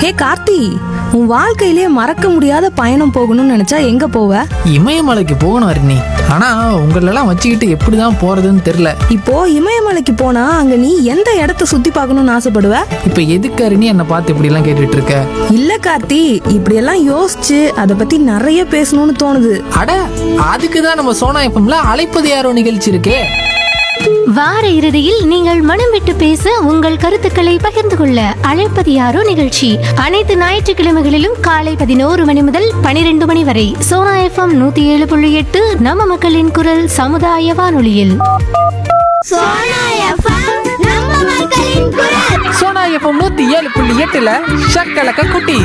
ஹே கார்த்தி உன் வாழ்க்கையிலே மறக்க முடியாத பயணம் போகணும்னு நினைச்சா எங்க போவ இமயமலைக்கு போகணும் அருணி ஆனா உங்களெல்லாம் வச்சுக்கிட்டு எப்படிதான் போறதுன்னு தெரியல இப்போ இமயமலைக்கு போனா அங்க நீ எந்த இடத்த சுத்தி பார்க்கணும்னு ஆசைப்படுவ இப்ப எதுக்கு அருணி என்னை பார்த்து இப்படி எல்லாம் கேட்டுட்டு இருக்க இல்ல கார்த்தி இப்படியெல்லாம் யோசிச்சு அதை பத்தி நிறைய பேசணும்னு தோணுது அட அதுக்கு தான் நம்ம சோனா எஃப்எம்ல அழைப்பது யாரோ நிகழ்ச்சி இருக்கே வார இறுதியில் நீங்கள் மனம் விட்டு பேச உங்கள் கருத்துக்களை பகிர்ந்து கொள்ள அழைப்பது யாரோ நிகழ்ச்சி அனைத்து ஞாயிற்றுக்கிழமைகளிலும் காலை பதினோரு மணி முதல் பனிரெண்டு மணி வரை சோனா எஃப்எம் நூத்தி ஏழு புள்ளி எட்டு நம்ம மக்களின் குரல் சமுதாய வானொலியில் சோனா எஃப்எம் நூத்தி ஏழு புள்ளி எட்டுல ஷக்கலக்க குட்டி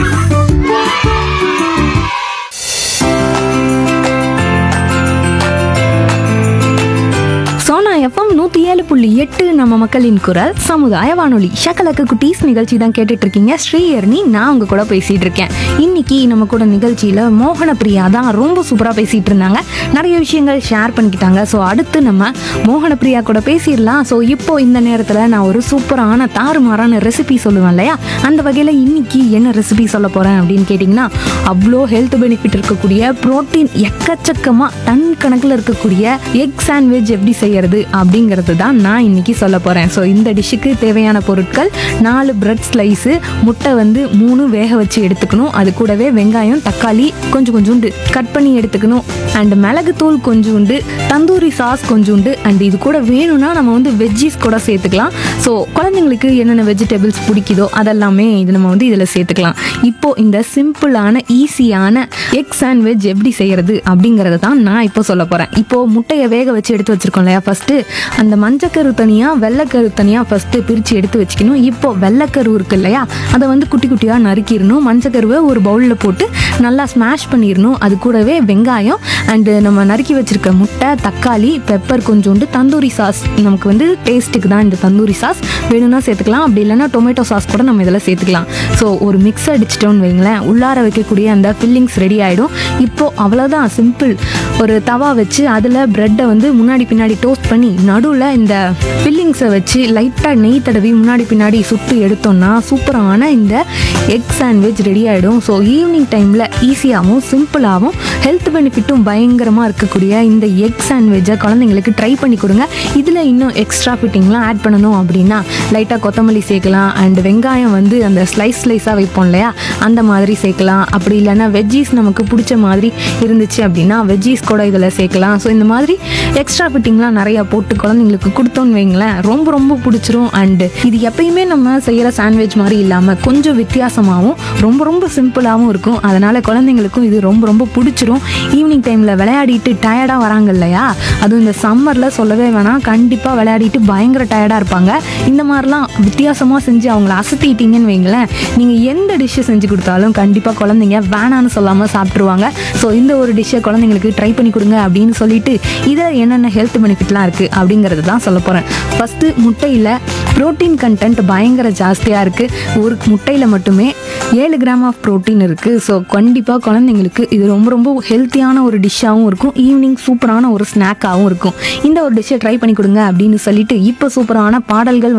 சோனா எஃப்எம் நூத்தி ஏழு புள்ளி எட்டு நம்ம மக்களின் குரல் சமுதாய வானொலி ஷக்கலக்கு குட்டீஸ் நிகழ்ச்சி தான் கேட்டுட்டு இருக்கீங்க ஸ்ரீயர்னி நான் உங்க கூட பேசிட்டு இருக்கேன் இன்னைக்கு நம்ம கூட நிகழ்ச்சியில மோகன பிரியா தான் ரொம்ப சூப்பரா பேசிட்டு இருந்தாங்க நிறைய விஷயங்கள் ஷேர் பண்ணிக்கிட்டாங்க ஸோ அடுத்து நம்ம மோகன பிரியா கூட பேசிடலாம் ஸோ இப்போ இந்த நேரத்தில் நான் ஒரு சூப்பரான தாறுமாறான ரெசிபி சொல்லுவேன் இல்லையா அந்த வகையில் இன்னைக்கு என்ன ரெசிபி சொல்ல போறேன் அப்படின்னு கேட்டிங்கன்னா அவ்வளோ ஹெல்த் பெனிஃபிட் இருக்கக்கூடிய புரோட்டீன் எக்கச்சக்கமாக டன் கணக்கில் இருக்கக்கூடிய எக் சாண்ட்விச் எப்படி செய்யறது அப்படிங்கிறது தான் நான் இன்னைக்கு சொல்ல போகிறேன் ஸோ இந்த டிஷ்ஷுக்கு தேவையான பொருட்கள் நாலு பிரெட் ஸ்லைஸு முட்டை வந்து மூணு வேக வச்சு எடுத்துக்கணும் அது கூடவே வெங்காயம் தக்காளி கொஞ்சம் கொஞ்சோண்டு கட் பண்ணி எடுத்துக்கணும் அண்ட் மிளகுத்தூள் கொஞ்சோண்டு தந்தூரி சாஸ் கொஞ்சோண்டு அண்ட் இது கூட வேணும்னா நம்ம வந்து வெஜ்ஜீஸ் கூட சேர்த்துக்கலாம் ஸோ குழந்தைங்களுக்கு என்னென்ன வெஜிடபிள்ஸ் பிடிக்குதோ அதெல்லாமே இது நம்ம வந்து இதில் சேர்த்துக்கலாம் இப்போ இந்த சிம்பிளான ஈஸியான எக் சாண்ட்விச் எப்படி செய்யறது அப்படிங்கறத தான் நான் இப்போ சொல்ல போகிறேன் இப்போ முட்டையை வேக வச்சு எடுத்து வச்சிருக்கோம் இல்லையா ஃபர்ஸ்ட் அந்த மஞ்சக்கரு தனியாக வெள்ளைக்கரு தனியாக ஃபர்ஸ்ட் பிரித்து எடுத்து வச்சுக்கணும் இப்போ வெள்ளைக்கரு இருக்கு இல்லையா அதை வந்து குட்டி குட்டியாக நறுக்கிடணும் மஞ்சக்கருவை ஒரு பவுலில் போட்டு நல்லா ஸ்மாஷ் பண்ணிடணும் அது கூடவே வெங்காயம் அண்டு நம்ம நறுக்கி வச்சிருக்க முட்டை தக்காளி பெப்பர் கொஞ்சோண்டு தந்தூரி சாஸ் நமக்கு வந்து டேஸ்ட்டுக்கு தான் இந்த தந்தூரி சாஸ் வேணும்னா சேர்த்துக்கலாம் அப்படி இல்லைன்னா டொமேட்டோ சாஸ் கூட நம்ம இதில் சேர்த்துக்கலாம் ஸோ ஒரு மிக்ஸ் அடிச்சிட்டோம்னு வைங்களேன் உள்ளார வைக்கக்கூடிய அந்த ஃபில்லிங்ஸ் ரெடி ஆகிடும் இப்போது அவ்வளோதான் சிம்பிள் ஒரு தவா வச்சு அதில் ப்ரெட்டை வந்து முன்னாடி பின்னாடி டோஸ்ட் பண்ணி நடுவில் இந்த ஃபில்லிங்ஸை வச்சு லைட்டாக நெய் தடவி முன்னாடி பின்னாடி சுட்டு எடுத்தோம்னா சூப்பரான இந்த எக் சாண்ட்விச் ரெடி ஆகிடும் ஸோ ஈவினிங் டைமில் ஈஸியாகவும் சிம்பிளாகவும் ஹெல்த் பெனிஃபிட்டும் பயங்கரமாக இருக்கக்கூடிய இந்த எக் சாண்ட்விட்சை குழந்தைங்களுக்கு ட்ரை பண்ணி கொடுங்க இதில் இன்னும் எக்ஸ்ட்ரா ஃபிட்டிங்லாம் ஆட் பண்ணணும் அப்படின்னா லைட்டாக கொத்தமல்லி சேர்க்கலாம் அண்ட் வெங்காயம் வந்து அந்த ஸ்லைஸ் ஸ்லைஸாக வைப்போம் இல்லையா அந்த மாதிரி சேர்க்கலாம் அப்படி இல்லைன்னா வெஜ்ஜீஸ் நமக்கு பிடிச்ச மாதிரி இருந்துச்சு அப்படின்னா வெஜ்ஜீஸ் கூட இதில் சேர்க்கலாம் ஸோ இந்த மாதிரி எக்ஸ்ட்ரா ஃபிட்டிங்லாம் நிறையா போட்டு குழந்தைங்களுக்கு கொடுத்தோன்னு வைங்களேன் ரொம்ப ரொம்ப பிடிச்சிரும் அண்டு இது எப்பயுமே நம்ம செய்கிற சாண்ட்விச் மாதிரி இல்லாமல் கொஞ்சம் வித்தியாசமாகவும் ரொம்ப ரொம்ப சிம்பிளாகவும் இருக்கும் அதனால் குழந்தைங்களுக்கும் இது ரொம்ப ரொம்ப பிடிச்சிரும் ஈவினிங் டைமில் விளையாடிட்டு டயர்டாக வராங்க இல்லையா அதுவும் இந்த சம்மரில் சொல்லவே வேணாம் கண்டிப்பாக விளையாடிட்டு பயங்கர டயர்டாக இருப்பாங்க இந்த மாதிரிலாம் வித்தியாசமாக செஞ்சு அவங்கள அசத்திட்டீங்கன்னு வைங்களேன் நீங்கள் எந்த டிஷ்ஷை செஞ்சு கொடுத்தாலும் கண்டிப்பாக குழந்தைங்க வேணான்னு சொல்லாமல் சாப்பிட்ருவாங்க ஸோ இந்த ஒரு டிஷ்ஷை குழந்தைங்களுக்கு ட்ரை பண்ணி கொடுங்க அப்படின்னு சொல்லிட்டு இதில் என்னென்ன ஹெல்த் பெனிஃபிட்லாம் இருக்குது அப்படிங்கிறது தான் சொல்ல போகிறேன் ஃபஸ்ட்டு முட்டையில் புரோட்டீன் கண்டென்ட் பயங்கர ஜாஸ்தியாக இருக்குது ஒரு முட்டையில் மட்டுமே ஏழு கிராம் ஆஃப் புரோட்டீன் இருக்குது ஸோ கண்டிப்பாக குழந்தைங்களுக்கு இது ரொம்ப ரொம்ப ஹெல்த்தியான ஒரு டிஷ்ஷாகவும் இருக்கும் ஈவினிங் சூப்பரான ஒரு ஸ்நாக்காகவும் இருக்கும் இந்த ஒரு டிஷ்ஷை ட்ரை பண்ணி கொடுங்க அப்படின்னு சொல்லிட்டு இப்போ சூப்பரான பாடல்கள்